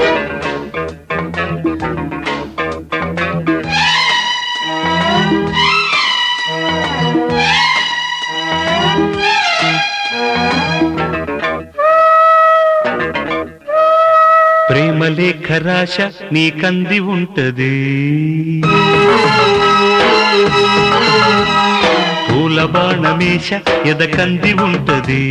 ప్రేమ లేఖ రాశ నీకంది ఉంటది పూల బాణమేష ఎదకంది ఉంటది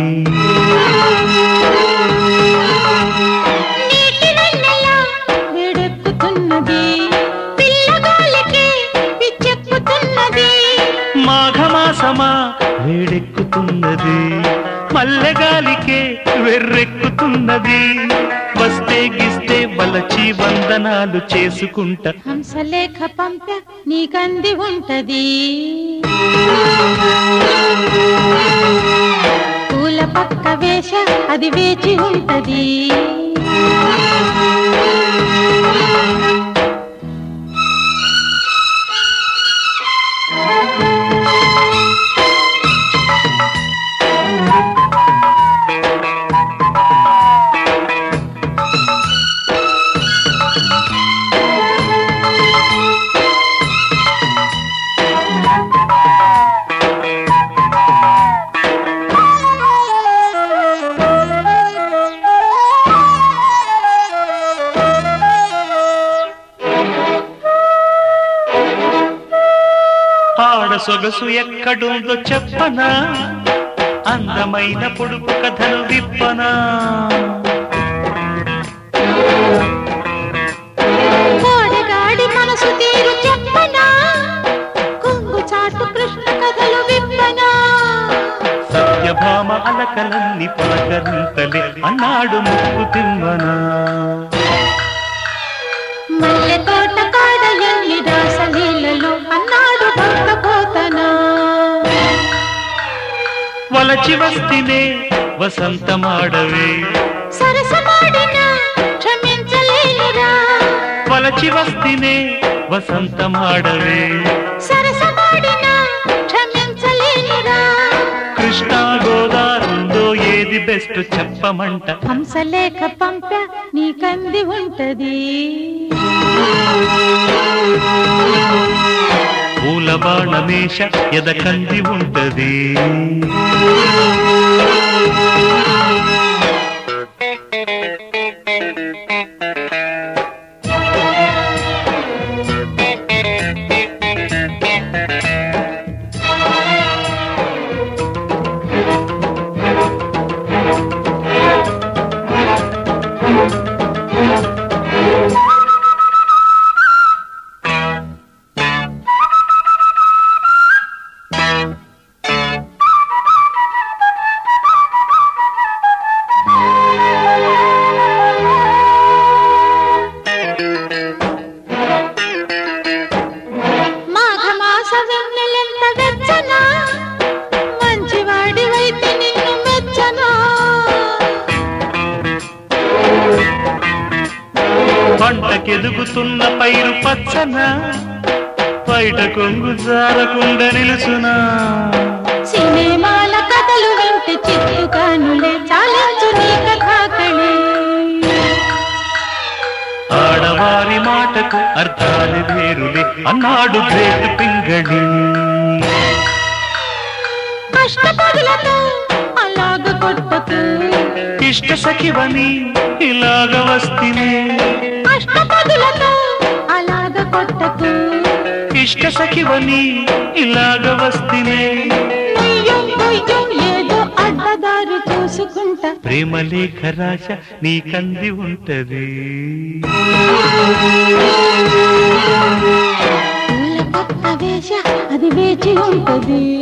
నీటి వెన్నెలా వేడెక్కుతున్నది పిల్లగాలికి పిచ్చెక్కుతున్నది మాఘమాసమా వేడెక్కుతున్నది మల్లెగాలికే వెర్రెక్కుతున్నది వస్తే గిస్తే వలచి వందనాలు చేసుకుంటా హంసలేఖ పంప నీకంది ఉంటది పూల పక్క వేష అది వేచి ఉంటది ఆడ సొగసు ఎక్కడుందో చెప్పనా అందమైన పొడుపు కథను విప్పనా కోడగాడి మనసు తీరు చెప్పనా కొంగు చాటు కృష్ణ కథలు విప్పనా సత్యభామ అలకలన్ని పలకరింతలే అన్నాడు ముక్కు తిమ్మనా మల్లె తోట కాడ ఎన్ని రాసలీలలో అన్నాడు భక్త పోతనా వలచి వస్తినే వసంతమాడవే సరసమాడిన క్షమించలేనురా వలచి వస్తినే వసంతమాడవే సరసమాడిన క్షమించలేనురా కృష్ణా గోదావరిలో ఏది బెస్ట్ చెప్పమంట హంసలేఖ పంప నీకంది ఉంటది పూల బాణమేష ఎదకంది ఉంటది మాఘమాస వెన్నెలెంత వెచ్చనా మంచివాడివైతే నిన్ను మెచ్చనా పంటకెదుగుతున్న పైరు పచ్చన బయట కొంగు జారకుండా నిలుచునా సినిమాల కథలు వింటే చిత్తు కానులే చాలించు నీ కథాకళి ఆడవారి మాటకు అర్థాలు వేరులే అన్నాడు గ్రేట్ పింగళి కష్టపదులతో అలాగ కొట్టకు ఇష్ట సఖివని ఇలాగ వస్తినే కష్టపదులతో అలాగ కొట్టకు ఇష్ట సఖివని ఇలాగ వస్తినే నయ్యం కొయ్యం ఏదో అడ్డదారి చూసుకుంటా ప్రేమ లేఖ రాశ నీకంది ఉంటది పూల పక్క వేష అది వేచి ఉంటది